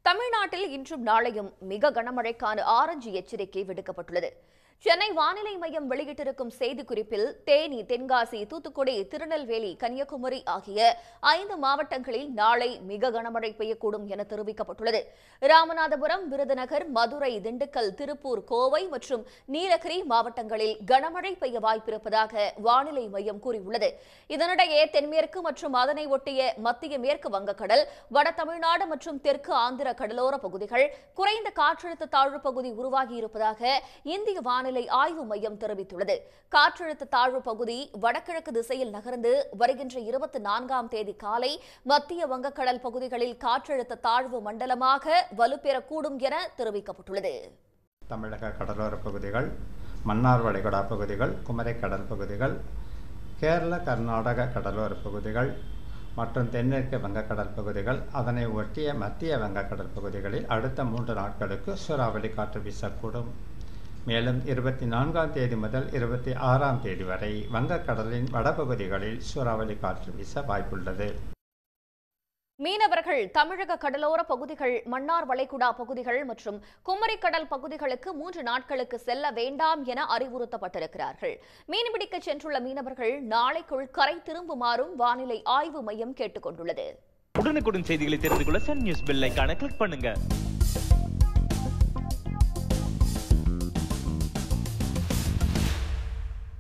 தமிழ்நாட்டில் இன்றும் நாளையும் மிக கனமழைக்கான ஆரஞ்சு எச்சரிக்கை விடுக்கப்பட்டுள்ளது சென்னை வானிலை மையம் வெளியிட்டிருக்கும் செய்திக்குறிப்பில் தேனி தென்காசி தூத்துக்குடி திருநெல்வேலி கன்னியாகுமரி ஆகிய ஐந்து மாவட்டங்களில் நாளை மிக கனமழை பெய்யக்கூடும் என தெரிவிக்கப்பட்டுள்ளது ராமநாதபுரம் விருதுநகர் மதுரை திண்டுக்கல் திருப்பூர் கோவை மற்றும் நீலகிரி மாவட்டங்களில் கனமழை பெய்ய வாய்ப்பிருப்பதாக வானிலை மையம் கூறியுள்ளது இதனிடையே தென்மேற்கு மற்றும் அதனை ஒட்டிய மத்திய மேற்கு வங்கக்கடல் வட தமிழ்நாடு மற்றும் தெற்கு ஆந்திர கடலோர பகுதிகள் குறைந்த காற்றழுத்த தாழ்வு பகுதி உருவாகியிருப்பதாக இந்திய வானிலை ஆய்வு மையம் தெரிவித்துள்ளது காற்றழுத்த தாழ்வு பகுதி வடகிழக்கு திசையில் நகர்ந்து வருகின்ற இருபத்தி நான்காம் தேதி காலை மத்திய வங்கக்கடல் பகுதிகளில் காற்றழுத்த தாழ்வு மண்டலமாக வலுப்பெறக்கூடும் என தெரிவிக்கப்பட்டுள்ளது தமிழக கடலோர பகுதிகள் மன்னார் வளைகுடா பகுதிகள் குமரி கடல் பகுதிகள் கேரள கர்நாடக கடலோர பகுதிகள் மற்றும் தென்மேற்கு வங்கக்கடல் பகுதிகள் அதனை ஒட்டிய மத்திய வங்கக்கடல் பகுதிகளில் அடுத்த மூன்று நாட்களுக்கு சூறாவளி காற்று வீசக்கூடும் மேலும் இருபத்தி நான்காம் தேதி முதல் இருபத்தி ஆறாம் தேதி வரை வங்கக்கடலின் வடபகுதிகளில் சூறாவளி காற்று வீச வாய்ப்புள்ளது மீனவர்கள் தமிழக கடலோர பகுதிகள் மன்னார் வளைகுடா பகுதிகள் மற்றும் குமரி கடல் பகுதிகளுக்கு மூன்று நாட்களுக்கு செல்ல வேண்டாம் என அறிவுறுத்தப்பட்டிருக்கிறார்கள் மீன்பிடிக்க சென்றுள்ள மீனவர்கள் நாளைக்குள் கரை திரும்புமாறும் வானிலை ஆய்வு மையம் கேட்டுக் கொண்டுள்ளது உடனுக்குடன் செய்திகளை தெரிந்து கொள்ள சன் நியூஸ் பெல் ஐகானை கிளிக் பண்ணுங்க